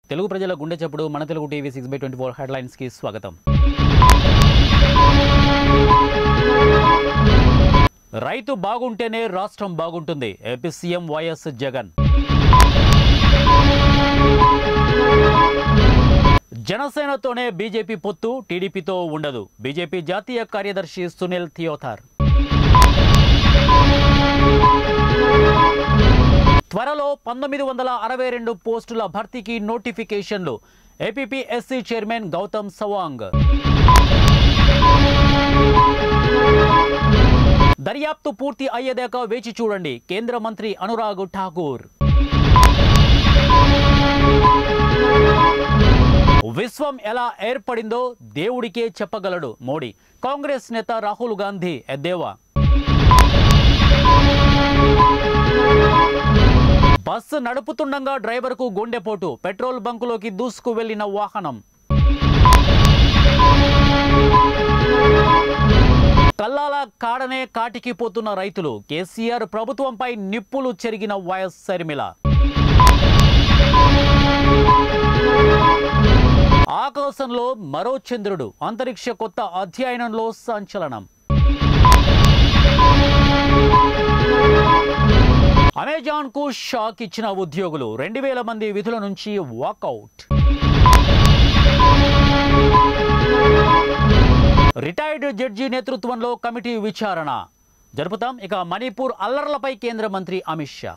తెలుగు ప్రజల గుండె చప్పుడు మన Telugu TV six by twenty four హెడ్లైన్స్కి స్వాగతం రైతు బాగుంటేనే రాష్ట్రం బాగుంటుంది ఏపీ సీఎం వైఎస్ జగన్ జనసేనతోనే బీజేపీ పొత్తు టీడీపీతో ఉండదు బీజేపీ జాతీయ కార్యదర్శి సునీల్ థియోథార్ త్వరలో పంతొమ్మిది వందల అరవై రెండు పోస్టుల భర్తీకి నోటిఫికేషన్లు ఏపీపీఎస్సీ చైర్మన్ గౌతమ్ సవాంగ్ దర్యాప్తు పూర్తి అయ్యేదాకా వేచి చూడండి కేంద్ర మంత్రి అనురాగ్ ఠాకూర్ విశ్వం ఎలా ఏర్పడిందో దేవుడికే చెప్పగలడు మోడీ కాంగ్రెస్ నేత రాహుల్ గాంధీ ఎద్దేవా బస్సు నడుపుతుండగా డ్రైవర్కు గుండెపోటు పెట్రోల్ బంకులోకి దూసుకు వెళ్లిన వాహనం కల్లాల కాడనే కాటికి పోతున్న రైతులు కేసీఆర్ ప్రభుత్వంపై నిప్పులు చెరిగిన వైఎస్ శర్మిల ఆకాశంలో మరో చంద్రుడు అంతరిక్ష కొత్త అధ్యయనంలో సంచలనం అమెజాన్ కు షాక్ ఇచ్చిన ఉద్యోగులు రెండు వేల మంది విధుల నుంచి వాకౌట్ రిటైర్డ్ జడ్జి నేతృత్వంలో కమిటీ విచారణ జరుపుతాం ఇక మణిపూర్ అల్లర్లపై కేంద్ర మంత్రి అమిత్ షా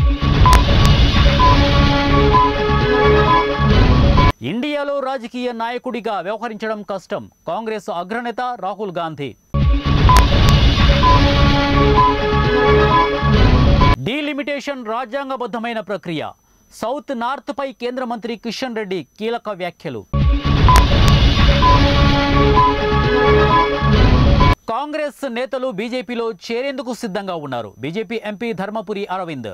ఇండియాలో రాజకీయ నాయకుడిగా వ్యవహరించడం కష్టం కాంగ్రెస్ అగ్రనేత రాహుల్ గాంధీ డీలిమిటేషన్ రాజ్యాంగబద్ధమైన ప్రక్రియ సౌత్ నార్త్ పై కేంద్ర మంత్రి కిషన్ రెడ్డి కీలక వ్యాఖ్యలు కాంగ్రెస్ నేతలు బీజేపీలో చేరేందుకు సిద్ధంగా ఉన్నారు బీజేపీ ఎంపీ ధర్మపురి అరవింద్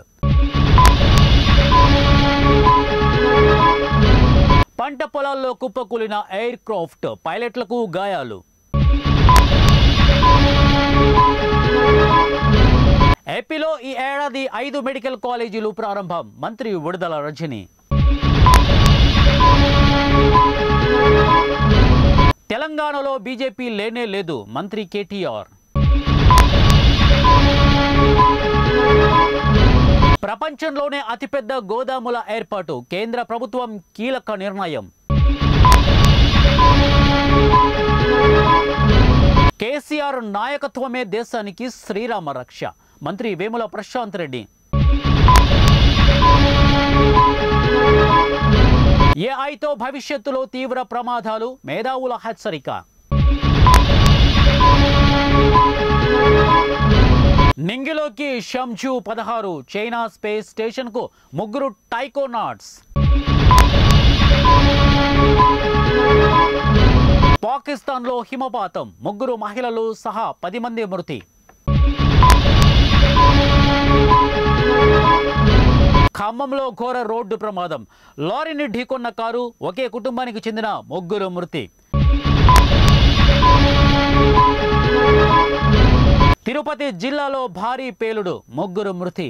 పంట పొలాల్లో కుప్పకూలిన ఎయిర్ క్రాఫ్ట్ పైలట్లకు గాయాలు ఏపీలో ఈ ఏడాది ఐదు మెడికల్ కాలేజీలు ప్రారంభం మంత్రి విడుదల రజని తెలంగాణలో బీజేపీ లేనే లేదు మంత్రి కేటీఆర్ ప్రపంచంలోనే అతిపెద్ద గోదాముల ఏర్పాటు కేంద్ర ప్రభుత్వం కీలక నిర్ణయం కేసీఆర్ నాయకత్వమే దేశానికి శ్రీరామ రక్ష మంత్రి వేముల ప్రశాంత్ రెడ్డి ఏఐతో భవిష్యత్తులో తీవ్ర ప్రమాదాలు మేధావుల హెచ్చరిక నింగిలోకి షంజు పదహారు చైనా స్పేస్ స్టేషన్కు ముగ్గురు టైకోనాట్స్ పాకిస్తాన్లో హిమపాతం ముగ్గురు మహిళలు సహా పది మంది మృతి ఖమ్మంలో ఘోర రోడ్డు ప్రమాదం లారీని ఢీకొన్న కారు ఒకే కుటుంబానికి చెందిన ముగ్గురు మృతి తిరుపతి జిల్లాలో భారీ పేలుడు ముగ్గురు మృతి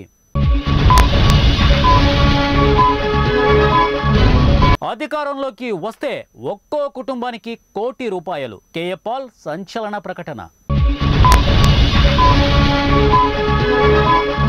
అధికారంలోకి వస్తే ఒక్కో కుటుంబానికి కోటి రూపాయలు కేఏ పాల్ సంచలన ప్రకటన